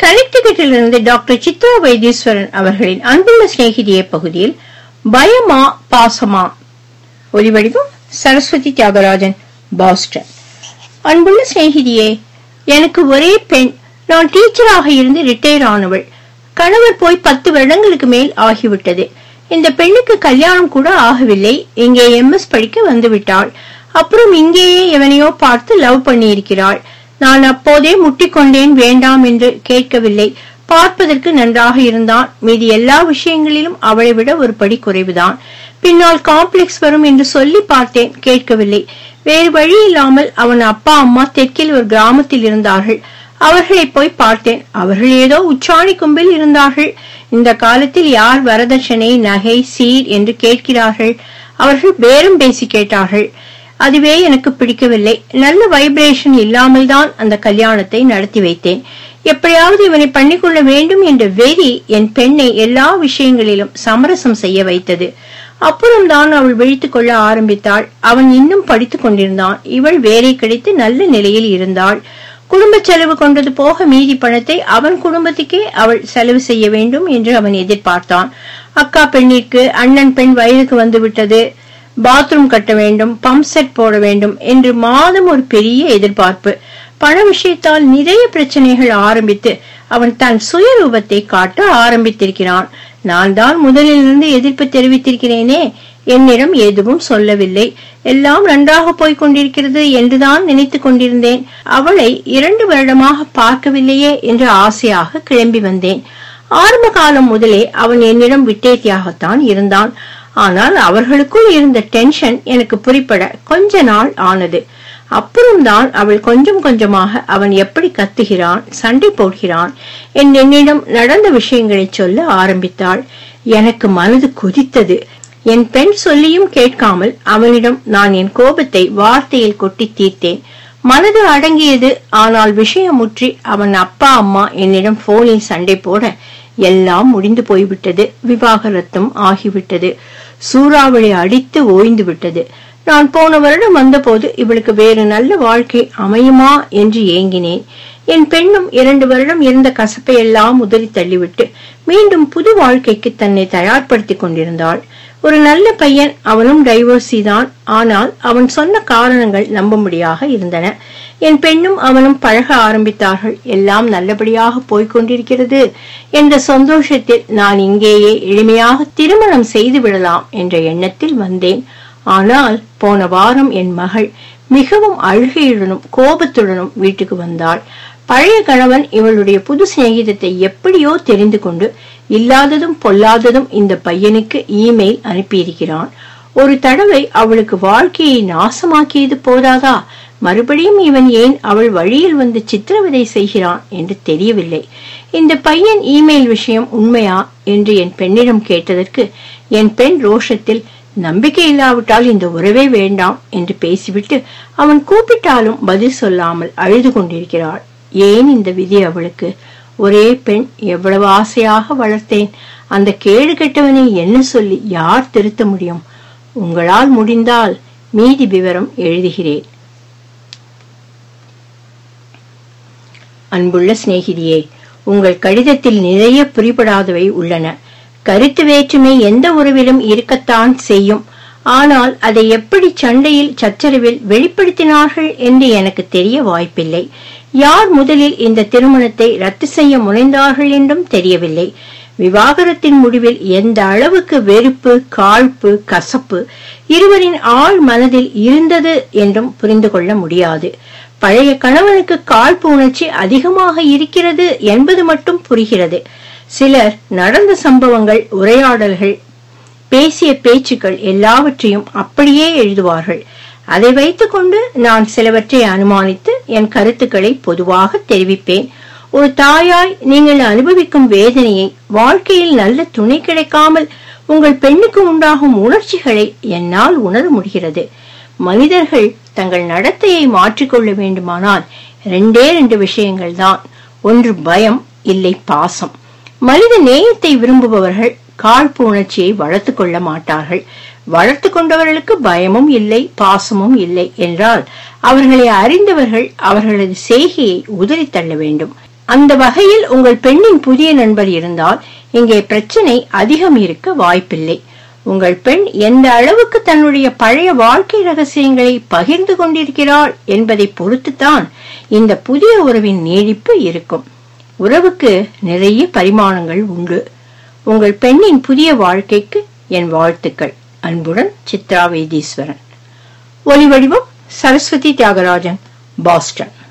கனெக்டிகட்டிலிருந்து doctor Chitra Vaitheeswaran அவர்களின் அன்புள்ள சிநேகிதியே பகுதியில் பயமா பாசமா ஒலிவடிவம் சரஸ்வதி தியாகராஜன் பாஸ்டன் அன்புள்ள சிநேகிதியே எனக்கு ஒரே பெண் நான் டீச்சராக இருந்து ரிட்டையர் ஆனவள் கணவர் போய் பத்து வருடங்களுக்கு மேல் ஆகிவிட்டது இந்த பெண்ணுக்கு கல்யாணம் கூட ஆகவில்லை இங்கே எம்எஸ் படிக்க வந்துவிட்டாள் அப்புறம் இங்கேயே எவனையோ பார்த்து லவ் பண்ணியிருக்கிறாள் நான் அப்போதே முட்டிக்கொண்டேன் வேண்டாம் என்று கேட்கவில்லை பார்ப்பதற்கு நன்றாக இருந்தான் மீதி எல்லா விஷயங்களிலும் அவளை விட ஒரு படி குறைவுதான் பின்னால் காம்ப்ளெக்ஸ் வரும் என்று சொல்லி பார்த்தேன் கேட்கவில்லை வேறு வழி இல்லாமல் அவன் அப்பா அம்மா தெற்கில் ஒரு கிராமத்தில் இருந்தார்கள் அவர்களை போய் பார்த்தேன் அவர்கள் ஏதோ உச்சாணி கும்பில் இருந்தார்கள் இந்த காலத்தில் யார் வரதட்சணை நகை சீர் என்று கேட்கிறார்கள் அவர்கள் பேரம் பேசி கேட்டார்கள் அதுவே எனக்கு பிடிக்கவில்லை நல்ல வைப்ரேஷன் இல்லாமல் தான் அந்த கல்யாணத்தை நடத்தி வைத்தேன் எப்படியாவது இவனை பண்ணிக்கொள்ள வேண்டும் என்ற வெறி என் பெண்ணை எல்லா விஷயங்களிலும் சமரசம் செய்ய வைத்தது அப்புறம்தான் அவள் விழித்துக் கொள்ள ஆரம்பித்தாள் அவன் இன்னும் படித்துக் கொண்டிருந்தான் இவள் வேலை கிடைத்து நல்ல நிலையில் இருந்தாள் குடும்ப செலவு கொண்டது போக மீதி பணத்தை அவன் குடும்பத்துக்கே அவள் செலவு செய்ய வேண்டும் என்று அவன் எதிர்பார்த்தான் அக்கா பெண்ணிற்கு அண்ணன் பெண் வயதுக்கு வந்து விட்டது பாத்ரூம் கட்ட வேண்டும் பம்ப் செட் போட வேண்டும் என்று மாதம் ஒரு பெரிய எதிர்பார்ப்பு பண விஷயத்தால் நிறைய பிரச்சனைகள் ஆரம்பித்து அவன் தன் சுயரூபத்தை காட்ட ஆரம்பித்திருக்கிறான் நான் தான் முதலிலிருந்து எதிர்ப்பு தெரிவித்திருக்கிறேனே என்னிடம் எதுவும் சொல்லவில்லை எல்லாம் நன்றாக போய்க் கொண்டிருக்கிறது என்றுதான் நினைத்துக் கொண்டிருந்தேன் அவளை இரண்டு வருடமாக பார்க்கவில்லையே என்ற ஆசையாக கிளம்பி வந்தேன் ஆரம்ப காலம் முதலே அவன் என்னிடம் விட்டேத்தியாகத்தான் இருந்தான் ஆனால் அவர்களுக்குள் இருந்த டென்ஷன் எனக்கு புரிப்பட கொஞ்ச நாள் ஆனது அப்புறம்தான் அவள் கொஞ்சம் கொஞ்சமாக அவன் எப்படி கத்துகிறான் சண்டை போடுகிறான் என் என்னிடம் நடந்த விஷயங்களை சொல்ல ஆரம்பித்தாள் எனக்கு மனது கொதித்தது என் பெண் சொல்லியும் கேட்காமல் அவனிடம் நான் என் கோபத்தை வார்த்தையில் கொட்டி தீர்த்தேன் மனது அடங்கியது ஆனால் விஷயம் முற்றி அவன் அப்பா அம்மா என்னிடம் போனில் சண்டை போட எல்லாம் முடிந்து போய்விட்டது விவாகரத்தும் ஆகிவிட்டது சூறாவளி அடித்து ஓய்ந்து விட்டது நான் போன வருடம் வந்தபோது இவளுக்கு வேறு நல்ல வாழ்க்கை அமையுமா என்று ஏங்கினேன் என் பெண்ணும் இரண்டு வருடம் இருந்த கசப்பை எல்லாம் உதறி தள்ளிவிட்டு மீண்டும் புது வாழ்க்கைக்கு தன்னை தயார்படுத்திக் கொண்டிருந்தாள் ஒரு நல்ல பையன் அவனும் டைவர்சி தான் ஆனால் அவன் சொன்ன காரணங்கள் நம்பும்படியாக இருந்தன என் பெண்ணும் அவனும் பழக ஆரம்பித்தார்கள் எல்லாம் நல்லபடியாக போய்க் கொண்டிருக்கிறது என்ற சந்தோஷத்தில் நான் இங்கேயே எளிமையாக திருமணம் செய்து விடலாம் என்ற எண்ணத்தில் வந்தேன் ஆனால் போன வாரம் என் மகள் மிகவும் அழுகையுடனும் கோபத்துடனும் வீட்டுக்கு வந்தாள் பழைய கணவன் இவளுடைய புது சிநேகிதத்தை எப்படியோ தெரிந்து கொண்டு இல்லாததும் பொல்லாததும் இந்த பையனுக்கு இமெயில் அனுப்பியிருக்கிறான் ஒரு தடவை அவளுக்கு வாழ்க்கையை நாசமாக்கியது போதாதா மறுபடியும் இவன் ஏன் அவள் வழியில் வந்து சித்திரவதை செய்கிறான் என்று தெரியவில்லை இந்த பையன் இமெயில் விஷயம் உண்மையா என்று என் பெண்ணிடம் கேட்டதற்கு என் பெண் ரோஷத்தில் நம்பிக்கை இல்லாவிட்டால் இந்த உறவே வேண்டாம் என்று பேசிவிட்டு அவன் கூப்பிட்டாலும் பதில் சொல்லாமல் அழுது கொண்டிருக்கிறாள் ஏன் இந்த விதி அவளுக்கு ஒரே பெண் எவ்வளவு ஆசையாக வளர்த்தேன் அந்த கேடு கெட்டவனை என்ன சொல்லி யார் திருத்த முடியும் உங்களால் முடிந்தால் மீதி விவரம் எழுதுகிறேன் அன்புள்ள சிநேகிதியே உங்கள் கடிதத்தில் நிறைய புரிபடாதவை உள்ளன கருத்து வேற்றுமை எந்த உறவிலும் இருக்கத்தான் செய்யும் ஆனால் அதை எப்படி சண்டையில் சச்சரவில் வெளிப்படுத்தினார்கள் என்று எனக்கு தெரிய வாய்ப்பில்லை யார் முதலில் இந்த திருமணத்தை ரத்து செய்ய முனைந்தார்கள் என்றும் தெரியவில்லை விவாகரத்தின் முடிவில் எந்த அளவுக்கு வெறுப்பு காழ்ப்பு கசப்பு இருவரின் ஆழ் மனதில் இருந்தது என்றும் புரிந்து கொள்ள முடியாது பழைய கணவனுக்கு காழ்ப்பு உணர்ச்சி அதிகமாக இருக்கிறது என்பது மட்டும் புரிகிறது சிலர் நடந்த சம்பவங்கள் உரையாடல்கள் பேசிய பேச்சுக்கள் எல்லாவற்றையும் அப்படியே எழுதுவார்கள் அதை வைத்துக்கொண்டு நான் சிலவற்றை அனுமானித்து என் கருத்துக்களை பொதுவாக தெரிவிப்பேன் ஒரு தாயாய் நீங்கள் அனுபவிக்கும் வேதனையை வாழ்க்கையில் நல்ல துணை கிடைக்காமல் உங்கள் பெண்ணுக்கு உண்டாகும் உணர்ச்சிகளை என்னால் உணர முடிகிறது மனிதர்கள் தங்கள் நடத்தையை மாற்றிக்கொள்ள வேண்டுமானால் ரெண்டே ரெண்டு விஷயங்கள் தான் ஒன்று பயம் இல்லை பாசம் மனித நேயத்தை விரும்புபவர்கள் காழ்ப்பு உணர்ச்சியை வளர்த்துக் கொள்ள மாட்டார்கள் வளர்த்து கொண்டவர்களுக்கு பயமும் இல்லை பாசமும் இல்லை என்றால் அவர்களை அறிந்தவர்கள் அவர்களது செய்கையை உதறி தள்ள வேண்டும் அந்த வகையில் உங்கள் பெண்ணின் புதிய நண்பர் இருந்தால் இங்கே பிரச்சனை அதிகம் இருக்க வாய்ப்பில்லை உங்கள் பெண் எந்த அளவுக்கு தன்னுடைய பழைய வாழ்க்கை ரகசியங்களை பகிர்ந்து கொண்டிருக்கிறாள் என்பதை பொறுத்துத்தான் இந்த புதிய உறவின் நீடிப்பு இருக்கும் உறவுக்கு நிறைய பரிமாணங்கள் உண்டு உங்கள் பெண்ணின் புதிய வாழ்க்கைக்கு என் வாழ்த்துக்கள் அன்புடன் சித்ரா வைத்தீஸ்வரன் ஒலி வடிவம் சரஸ்வதி தியாகராஜன் பாஸ்டன்